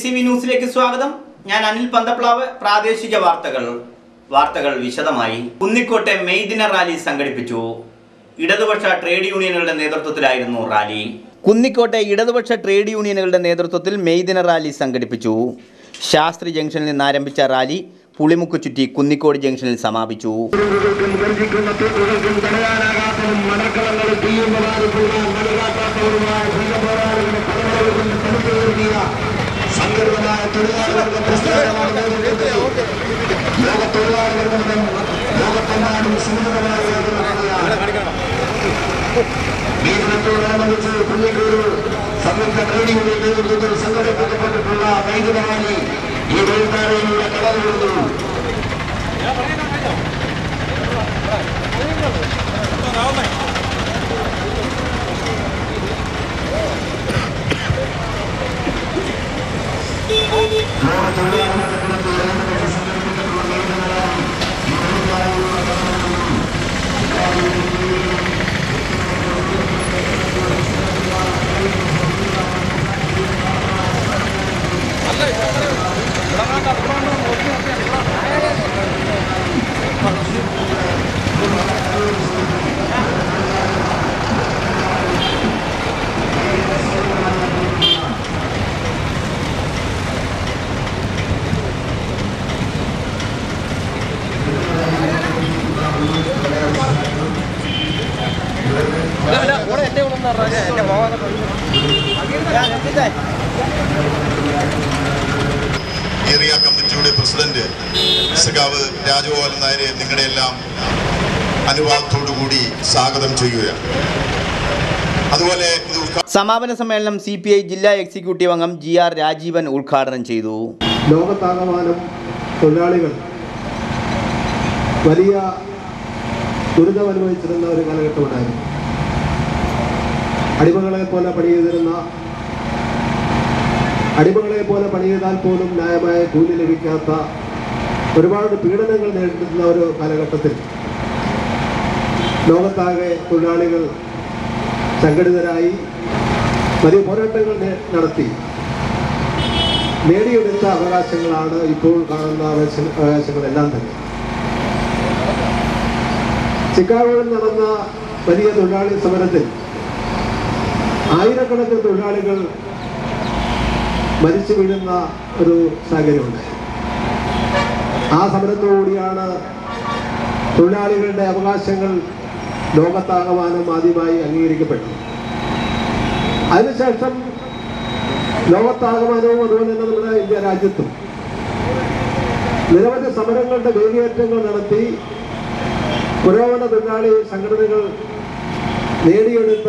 C V ന്യൂസിലേക്ക് സ്വാഗതം ഞാൻ അനിൽ പന്തപ്ലാവ് പ്രാദേശിക വാർത്തകൾ വാർത്തകൾ വിശദമായി കുന്നിക്കോട്ടെ മെയ് ദിന റാലി സംഘടിപ്പിച്ചു ഇടതുപക്ഷ ട്രേഡ് യൂണിയനുകളുടെ നേതൃത്വത്തിലായിരുന്നു റാലി കുന്നിക്കോട്ടെ ഇടതുപക്ഷ ട്രേഡ് യൂണിയനുകളുടെ നേതൃത്വത്തിൽ മെയ് ദിന റാലി സംഘടിപ്പിച്ചു ശാസ്ത്രി ജംഗ്ഷനിൽ നിന്ന് ആരംഭിച്ച റാലി പുളിമുക്ക് ചുറ്റി കുന്നിക്കോട് ജംഗ്ഷനിൽ സമാപിച്ചു ും ഗർജിക്കുന്ന തൂക്കുകൾക്കും തടയാനാകാത്തതും മടക്കളങ്ങളും തീയുന്നതായിട്ടുള്ള മണികാട്ടാത്തവരുമായ സംഘപോരാളികളുടെ പലവരും പണിതുയർത്തിയ സംഘടിതമായ തൊഴിലാളികളുടെ പ്രസ്ഥാനമാണ് നേതൃത്വത്തിൽ ലോക തൊഴിലാളികളുടെ ലോകത്തെമ്പാടും സമൂഹമായ മീനത്തോടനുബന്ധിച്ച് പുള്ളിക്കൊരു സംയുക്ത ട്രേഡ് യൂണിയൻ നേതൃത്വത്തിൽ സംഘടിപ്പിക്കപ്പെട്ടിട്ടുള്ള വൈദ്യുത റാലി ഈ വഴിത്താരയിലൂടെ കടന്നു ഏറിയ കമ്മിറ്റിയുടെ പ്രസിഡന്റ് സഖാവ് രാജഗോപാലൻ നായരെ നിങ്ങളുടെ എല്ലാം അനുവാദത്തോടുകൂടി സ്വാഗതം ചെയ്യുകയാണ് അതുപോലെ ഇത് ഉദ്ഘാ- സമാപന സമ്മേളനം സി പി ഐ ജില്ലാ എക്സിക്യൂട്ടീവ് അംഗം ജി ആർ രാജീവൻ ഉദ്ഘാടനം ചെയ്തു ലോകത്താകമാനം തൊഴിലാളികൾ വലിയ ദുരിതം അനുഭവിച്ചിരുന്ന ഒരു കാലഘട്ടമുണ്ടായിരുന്നു അടിമകളെ പോലെ പണി ചെയ്തിരുന്ന അടിമകളെ പോലെ പണി ചെയ്താൽ പോലും ന്യായമായ കൂലി ലഭിക്കാത്ത ഒരുപാട് പീഡനങ്ങൾ നേരിടുന്ന ഒരു കാലഘട്ടത്തിൽ ലോകത്താകെ തൊഴിലാളികൾ സംഘടിതരായി വലിയ പോരാട്ടങ്ങൾ നേ- നടത്തി നേടിയെടുത്ത അവകാശങ്ങളാണ് ഇപ്പോൾ കാണുന്ന അവകാശ- അവകാശങ്ങളെല്ലാം തന്നെ ചിക്കാഗോയിൽ നടന്ന വലിയ തൊഴിലാളി സമരത്തിൽ ആയിരക്കണക്കിന് തൊഴിലാളികൾ മരിച്ചു വീഴുന്ന ഒരു സാഹചര്യമുണ്ടായി ആ സമരത്തോടുകൂടിയാണ് തൊഴിലാളികളുടെ അവകാശങ്ങൾ ലോകത്താകമാനം ആദ്യമായി അംഗീകരിക്കപ്പെട്ടു അതിനുശേഷം ലോകത്താകമാനവും അതുപോലെ തന്നെ നമ്മുടെ ഇന്ത്യ രാജ്യത്തും നിരവധി സമരങ്ങളുടെ വേലിയേറ്റങ്ങൾ നടത്തി പുരോഗമന തൊഴിലാളി സംഘടനകൾ നേടിയെടുത്ത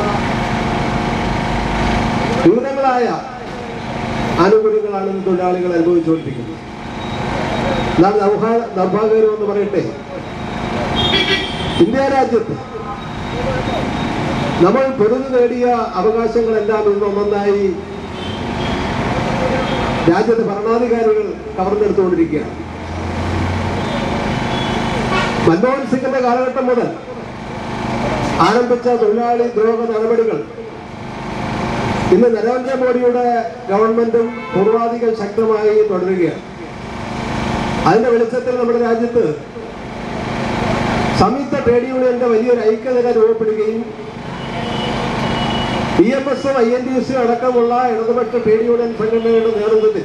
വിവിധങ്ങളായ ആനുകൂല്യങ്ങളാണ് ഇന്ന് തൊഴിലാളികൾ അനുഭവിച്ചുകൊണ്ടിരിക്കുന്നത് എന്താണ് ദൗർഭാ ദൗർഭാഗ്യകരം എന്ന് പറയട്ടെ ഇന്ത്യ രാജ്യത്ത് നമ്മൾ പൊരുതു നേടിയ അവകാശങ്ങളെല്ലാം ഇന്ന് ഒന്നൊന്നായി രാജ്യത്തെ ഭരണാധികാരികൾ കവർന്നെടുത്തുകൊണ്ടിരിക്കുകയാണ് മൻമോഹൻ സിംഗിന്റെ കാലഘട്ടം മുതൽ ആരംഭിച്ച തൊഴിലാളി ദ്രോഹ നടപടികൾ ഇന്ന് നരേന്ദ്രമോദിയുടെ ഗവൺമെന്റും പൂർവാധികം ശക്തമായി തുടരുകയാണ് അതിന്റെ വെളിച്ചത്തിൽ നമ്മുടെ രാജ്യത്ത് സംയുക്ത ട്രേഡ് യൂണിയന്റെ വലിയൊരു ഐക്യനില രൂപപ്പെടുകയും ബി എം എസും ഐ എൻ ഡി എസും അടക്കമുള്ള ഇടതുപക്ഷ ട്രേഡ് യൂണിയൻ സംഘടനകളുടെ നേതൃത്വത്തിൽ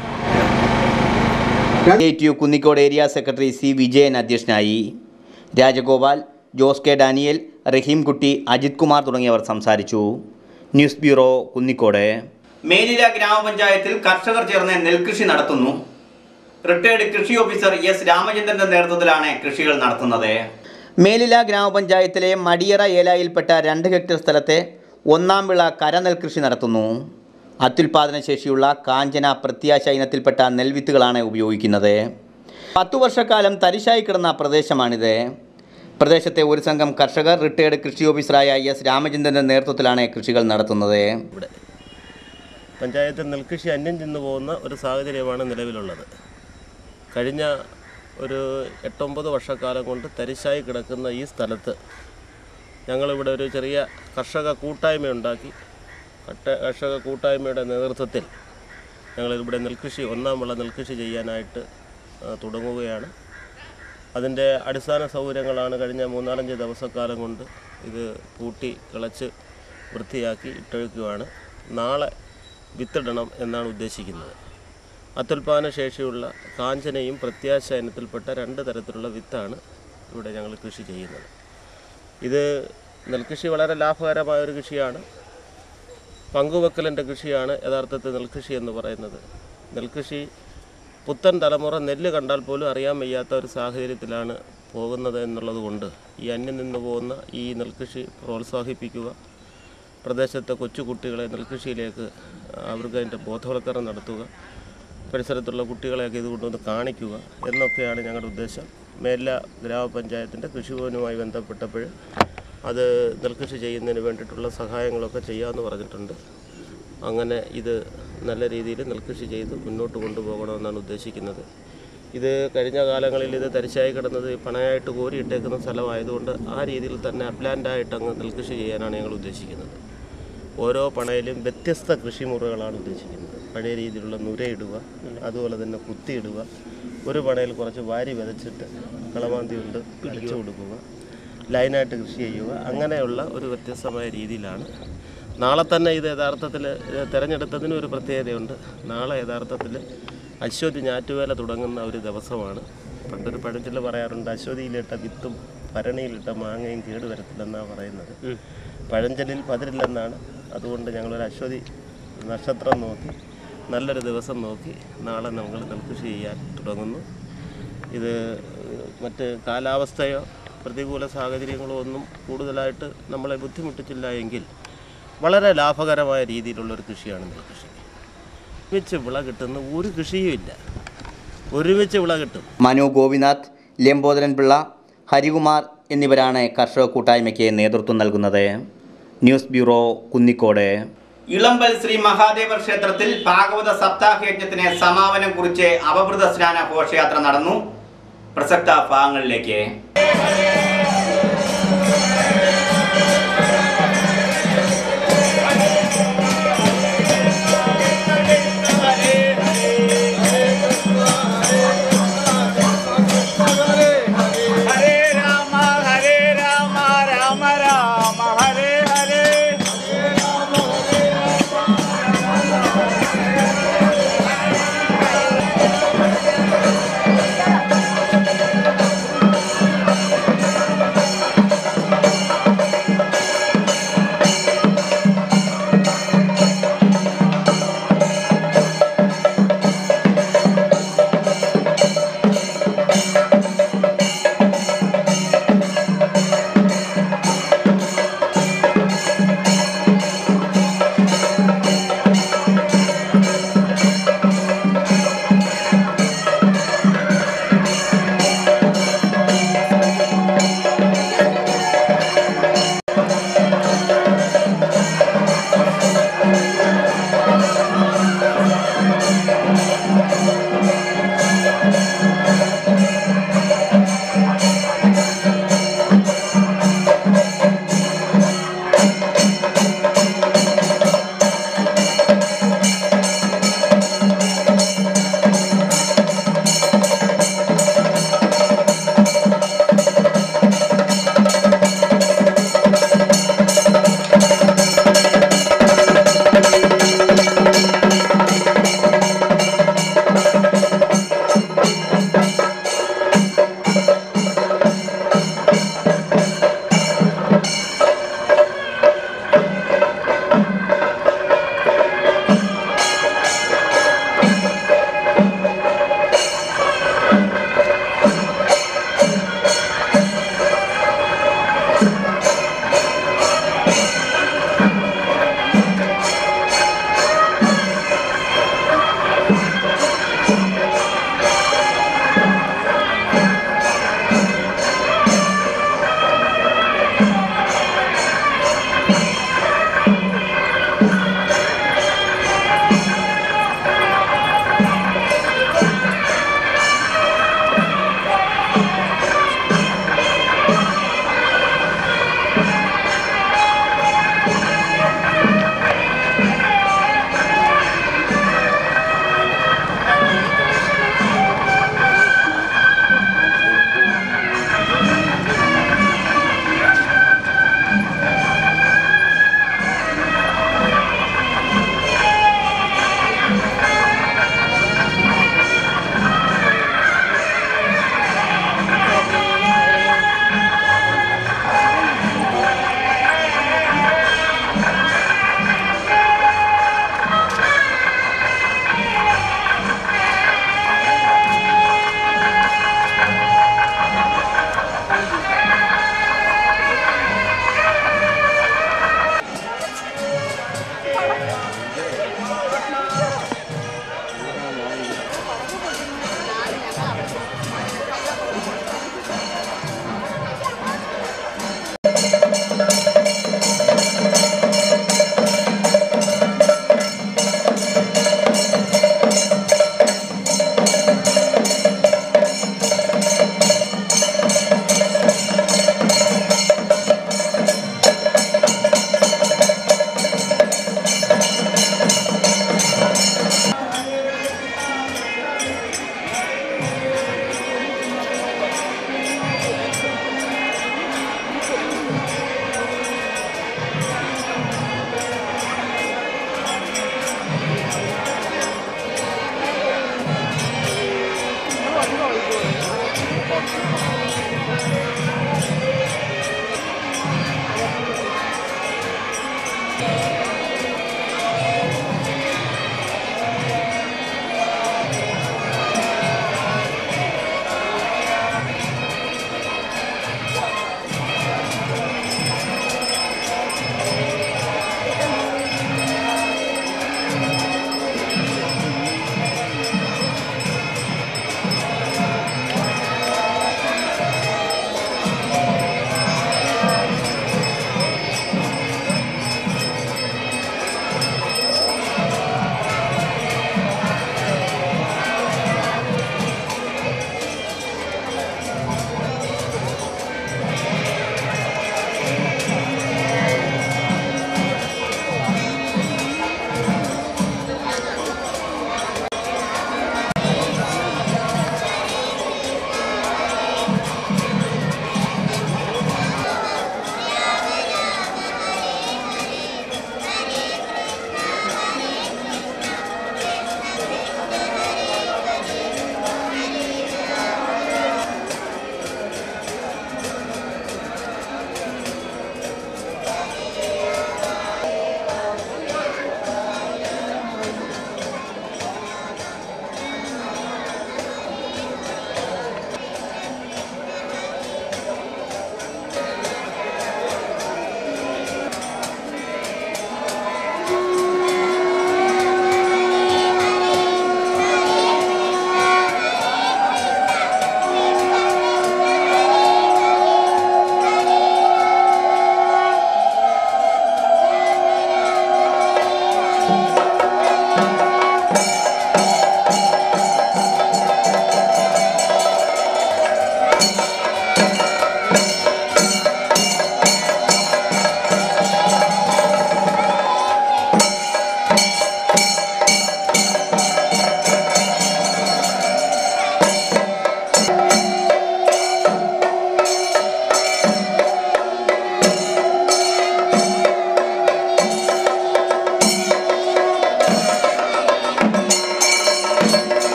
A T U Kunnicode area secretary C Vijayan അധ്യക്ഷനായി രാജഗോപാൽ ജോസ് കെ ഡാനിയൽ റഹീംകുട്ടി അജിത് കുമാർ തുടങ്ങിയവർ സംസാരിച്ചു ന്യൂസ് ബ്യൂറോ കുന്നിക്കോട് മേലില ഗ്രാമപഞ്ചായത്തിൽ കർഷകർ ചേർന്ന് നെൽകൃഷി നടത്തുന്നു റിട്ടയർഡ് കൃഷി ഓഫീസർ എസ് രാമചന്ദ്രന്റെ നേതൃത്വത്തിലാണ് കൃഷികൾ നടത്തുന്നത് മേലില ഗ്രാമപഞ്ചായത്തിലെ മടിയറ ഏലായിൽപ്പെട്ട രണ്ട് ഹെക്ടർ സ്ഥലത്തെ ഒന്നാം വിള കരനെൽകൃഷി നടത്തുന്നു അത്യുൽപാദന ശേഷിയുള്ള കാഞ്ചന പ്രത്യാശ ഇനത്തിൽപ്പെട്ട നെൽവിത്തുകളാണ് ഉപയോഗിക്കുന്നത് പത്തു വർഷക്കാലം തരിശായി കിടന്ന പ്രദേശമാണിത് പ്രദേശത്തെ ഒരു സംഘം കർഷകർ റിട്ടയർഡ് കൃഷി ഓഫീസറായ എസ് രാമചന്ദ്രൻ്റെ നേതൃത്വത്തിലാണ് കൃഷികൾ നടത്തുന്നത് പഞ്ചായത്തിൽ നെൽകൃഷി അന്യം ചെന്നു പോകുന്ന ഒരു സാഹചര്യമാണ് നിലവിലുള്ളത് കഴിഞ്ഞ ഒരു എട്ടൊമ്പത് വർഷക്കാലം കൊണ്ട് തരിശായി കിടക്കുന്ന ഈ സ്ഥലത്ത് ഞങ്ങളിവിടെ ഒരു ചെറിയ കർഷക കൂട്ടായ്മ ഉണ്ടാക്കി കട്ട കർഷക കൂട്ടായ്മയുടെ നേതൃത്വത്തിൽ ഞങ്ങളിവിടെ നെൽകൃഷി ഒന്നാം വിള നെൽകൃഷി ചെയ്യാനായിട്ട് ആ, തുടങ്ങുകയാണ് അതിൻ്റെ അടിസ്ഥാന സൗകര്യങ്ങളാണ് കഴിഞ്ഞ മൂന്നാലഞ്ച് ദിവസക്കാലം കൊണ്ട് ഇത് പൂട്ടി കിളച്ച് വൃത്തിയാക്കി ഇട്ടൊഴുക്കുകയാണ് നാളെ വിത്തിടണം എന്നാണ് ഉദ്ദേശിക്കുന്നത് അത്യുൽപാദന ശേഷിയുള്ള കാഞ്ചനയും പ്രത്യാശ ഇനത്തിൽപ്പെട്ട രണ്ട് തരത്തിലുള്ള വിത്താണ് ഇവിടെ ഞങ്ങൾ കൃഷി ചെയ്യുന്നത് ഇത് നെൽകൃഷി വളരെ ലാഭകരമായ ഒരു കൃഷിയാണ് പങ്കുവെക്കലിൻ്റെ കൃഷിയാണ് യഥാർത്ഥത്തിൽ നെൽകൃഷി എന്ന് പറയുന്നത് നെൽകൃഷി പുത്തൻ തലമുറ നെല്ല് കണ്ടാൽ പോലും അറിയാൻ വയ്യാത്ത ഒരു സാഹചര്യത്തിലാണ് പോകുന്നത് എന്നുള്ളത് കൊണ്ട് ഈ അന്യം നിന്ന് പോകുന്ന ഈ നെൽകൃഷി പ്രോത്സാഹിപ്പിക്കുക പ്രദേശത്തെ കൊച്ചു കുട്ടികളെ നെൽകൃഷിയിലേക്ക് അവർക്ക് അതിൻ്റെ ബോധവൽക്കരണം നടത്തുക പരിസരത്തുള്ള കുട്ടികളെയൊക്കെ ഇത് കൊണ്ടുവന്ന് കാണിക്കുക എന്നൊക്കെയാണ് ഞങ്ങളുടെ ഉദ്ദേശം മേല ഗ്രാമപഞ്ചായത്തിൻ്റെ കൃഷിഭവനുമായി ബന്ധപ്പെട്ടപ്പോൾ അത് നെൽകൃഷി ചെയ്യുന്നതിന് വേണ്ടിയിട്ടുള്ള സഹായങ്ങളൊക്കെ ചെയ്യാമെന്ന് പറഞ്ഞിട്ടുണ്ട് അങ്ങനെ ഇത് നല്ല രീതിയിൽ നെൽകൃഷി ചെയ്ത് മുന്നോട്ട് കൊണ്ടുപോകണമെന്നാണ് ഉദ്ദേശിക്കുന്നത് ഇത് കഴിഞ്ഞ കാലങ്ങളിൽ ഇത് തരിശായി കിടന്നത് പണയായിട്ട് കോരിയിട്ടേക്കുന്ന സ്ഥലമായതുകൊണ്ട് ആ രീതിയിൽ തന്നെ അപ്ലാൻഡായിട്ട് അങ്ങ് നെൽകൃഷി ചെയ്യാനാണ് ഞങ്ങൾ ഉദ്ദേശിക്കുന്നത് ഓരോ പണയിലും വ്യത്യസ്ത കൃഷിമുറകളാണ് ഉദ്ദേശിക്കുന്നത് പഴയ രീതിയിലുള്ള നുരയിടുക അതുപോലെ തന്നെ കുത്തിയിടുക ഒരു പണയിൽ കുറച്ച് വാരി വിതച്ചിട്ട് കളമാന്തി കൊണ്ട് അടിച്ചു കൊടുക്കുക ലൈനായിട്ട് കൃഷി ചെയ്യുക അങ്ങനെയുള്ള ഒരു വ്യത്യസ്തമായ രീതിയിലാണ് നാളെ തന്നെ ഇത് യഥാർത്ഥത്തിൽ തിരഞ്ഞെടുത്തതിന് ഒരു പ്രത്യേകതയുണ്ട് നാളെ യഥാർത്ഥത്തിൽ അശ്വതി ഞാറ്റുവേല തുടങ്ങുന്ന ഒരു ദിവസമാണ് പണ്ടൊരു പഴഞ്ചൊല്ല് പറയാറുണ്ട് അശ്വതിയിലിട്ട വിത്തും ഭരണിയിലിട്ട മാങ്ങയും കേടുവരത്തില്ലെന്നാണ് പറയുന്നത് പഴഞ്ചൊല്ലിൽ പതിരില്ലെന്നാണ് അതുകൊണ്ട് ഞങ്ങളൊരു അശ്വതി നക്ഷത്രം നോക്കി നല്ലൊരു ദിവസം നോക്കി നാളെ നമ്മൾ നെൽകൃഷി ചെയ്യാൻ തുടങ്ങുന്നു ഇത് മറ്റ് കാലാവസ്ഥയോ പ്രതികൂല സാഹചര്യങ്ങളോ ഒന്നും കൂടുതലായിട്ട് നമ്മളെ ബുദ്ധിമുട്ടിച്ചില്ല എങ്കിൽ വളരെ ലാഭകരമായ രീതിയിലുള്ളൊരു കൃഷിയാണ് നെൽകൃഷി ഒരുമിച്ച് വിള കിട്ടുന്ന ഒരു കൃഷിയും ഇല്ല ഒരുമിച്ച് വിള കിട്ടും മനു ഗോപിനാഥ് ലംബോദരൻ പിള്ള ഹരികുമാർ എന്നിവരാണ് കർഷക കൂട്ടായ്മയ്ക്ക് നേതൃത്വം നൽകുന്നത് ന്യൂസ് ബ്യൂറോ കുന്നിക്കോട് ഇളമ്പൽ ശ്രീ മഹാദേവ ക്ഷേത്രത്തിൽ ഭാഗവത സപ്താഹ യജ്ഞത്തിന് സമാപനം കുറിച്ച് അവഭൃത സ്നാന ഘോഷയാത്ര നടന്നു പ്രസക്ത ഭാഗങ്ങളിലേക്ക് हरे राम हरे राम राम राम हरे हरे ും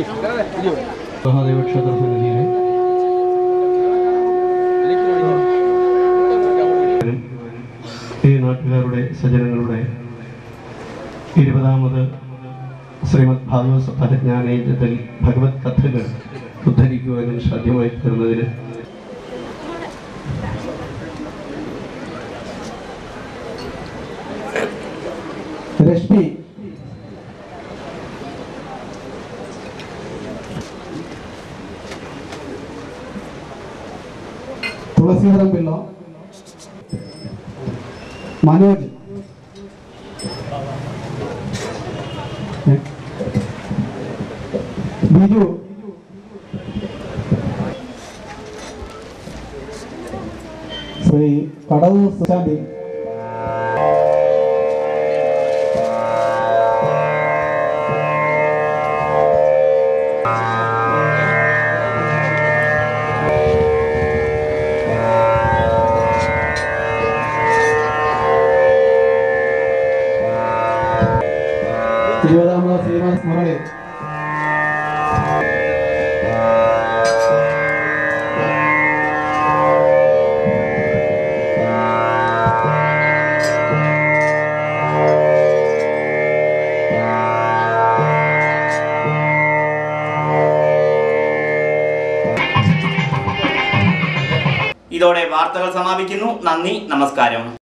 മഹാദേവ ക്ഷേത്ര സന്നിധിയിലെ ഈ നാട്ടുകാരുടെ സജ്ജനങ്ങളുടെ ഇരുപതാമത് ശ്രീമദ് ഭാഗവത സപ്താഹജ്ഞാനയജ്ഞത്തിൽ ഭഗവത് കഥകൾ ഉദ്ധരിക്കുവാനും സാധ്യമായി തീർന്നതിന് രശ്മി തുളസീധരൻ പിള്ള മനോജ് ഏ? ബിജു ശ്രീ കടവൂർ സുശാന്തി ഇരുപതാമത് ശ്രീനിവാസ് മുരളി ഇതോടെ വാർത്തകൾ സമാപിക്കുന്നു നന്ദി നമസ്കാരം